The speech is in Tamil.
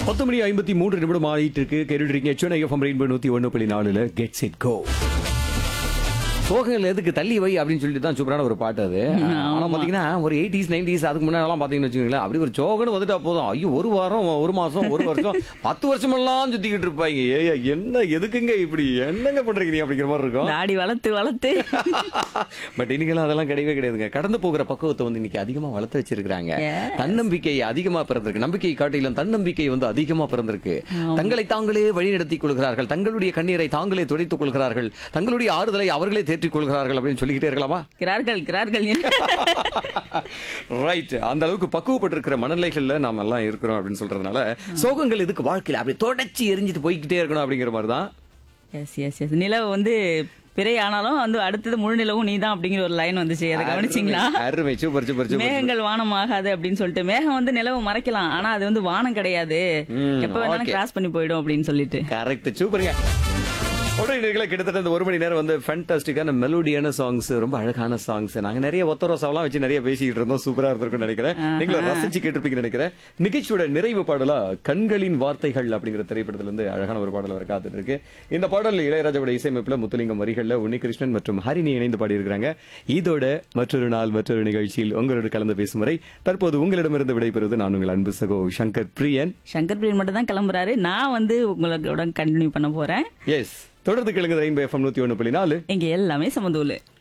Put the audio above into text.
பத்து மணி ஐம்பத்தி மூன்று நிமிடம் ஆகிட்டு இருக்கு கேட்டுட்டு இருக்கீங்க சென்னை எஃப்எம் ரெயின்போ நூத்தி ஒன்று புள்ளி நாலுல கெட்ஸ் இட் கோ சோகங்கள் எதுக்கு தள்ளி வை அப்படின்னு சொல்லிட்டு தான் சூப்பரான ஒரு பாட்டு அது ஆனா பாத்தீங்கன்னா ஒரு எயிட்டிஸ் நைன்டிஸ் அதுக்கு முன்னாடிலாம் பாத்தீங்கன்னு வச்சுக்கோங்களேன் அப்படி ஒரு சோகன்னு வந்துட்டா போதும் ஐயோ ஒரு வாரம் ஒரு மாசம் ஒரு வருஷம் பத்து வருஷம் எல்லாம் சுத்திக்கிட்டு இருப்பாங்க ஏய் என்ன எதுக்குங்க இப்படி என்னங்க பண்றீங்க நீ அப்படிங்கிற மாதிரி இருக்கும் தாடி வளர்த்து வளர்த்து பட் இன்னைக்கெல்லாம் அதெல்லாம் கிடையவே கிடையாதுங்க கடந்து போகிற பக்குவத்தை வந்து இன்னைக்கு அதிகமா வளர்த்து வச்சிருக்காங்க Yes. தன்னம்பிக்கை அதிகமா பிறந்திருக்கு நம்பிக்கை காட்டிலும் தன்னம்பிக்கை வந்து அதிகமா பிறந்திருக்கு தங்களை தாங்களே வழிநடத்திக் கொள்கிறார்கள் தங்களுடைய கண்ணீரை தாங்களே துடைத்துக் கொள்கிறார்கள் தங்களுடைய ஆறுதலை அவர்களே தேற்றிக் கொள்கிறார்கள் அப்படின்னு சொல்லிக்கிட்டே இருக்கலாமா கிரார்கள் கிரார்கள் ரைட் அந்த அளவுக்கு பக்குவப்பட்டிருக்கிற மனநிலைகள்ல நாம எல்லாம் இருக்கிறோம் அப்படின்னு சொல்றதுனால சோகங்கள் எதுக்கு வாழ்க்கையில அப்படி தொடச்சி எரிஞ்சிட்டு போய்கிட்டே இருக்கணும் அப்படிங்கிற மாதிரி தான் எஸ் எஸ் எஸ் நிலவு வந்து பிறை ஆனாலும் வந்து அடுத்தது முழு நிலவும் நீதான் அப்படிங்கிற ஒரு லைன் வந்துச்சு அதை கவனிச்சிங்களா அருமை சூப்பர் சூப்பர் சூப்பர் மேகங்கள் வானம் ஆகாது அப்படின்னு சொல்லிட்டு மேகம் வந்து நிலவு மறைக்கலாம் ஆனா அது வந்து வானம் கிடையாது ம், எப்ப வேணாலும் okay. கிராஸ் பண்ணி போயிடும் அப்படின்னு சொல்லிட்டு கரெக்ட் சூப்பருங்க உடனே கிட்டத்தட்ட இந்த ஒரு மணி நேரம் வந்து ஃபேன்டாஸ்டிக்கான மெலோடியான சாங்ஸ் ரொம்ப அழகான சாங்ஸ் நாங்க நிறைய ஒத்த ரோசாவெல்லாம் வச்சு நிறைய பேசிக்கிட்டு இருந்தோம் சூப்பரா இருந்திருக்கும்னு நினைக்கிறேன் நீங்களும் ரசிச்சு கேட்டிருப்பீங்கன்னு நினைக்கிறேன் நிகழ்ச்சியோட நிறைவு பாடலா கண்களின் வார்த்தைகள் அப்படிங்கிற திரைப்படத்துல இருந்து அழகான ஒரு பாடல் வர காத்துட்டு இருக்கு இந்த பாடல் இளையராஜாவோட இசையமைப்புல முத்துலிங்கம் வரிகள்ல உன்னிகிருஷ்ணன் மற்றும் ஹரிணி இணைந்து பாடியிருக்கிறாங்க இதோட மற்றொரு நாள் மற்றொரு நிகழ்ச்சியில் உங்களோடு கலந்து பேசும் வரை தற்போது உங்களிடமிருந்து விடைபெறுவது நான் உங்கள் அன்பு சகோ சங்கர் பிரியன் சங்கர் பிரியன் மட்டும் தான் கிளம்புறாரு நான் வந்து உங்களோட கண்டினியூ பண்ண போறேன் எஸ் தொடர்ந்து கேளுங்க ரெயின்போ எஃப்எம் நூத்தி ஒன்று புள்ளி நாலு இங்க எல்லாமே சமதூலு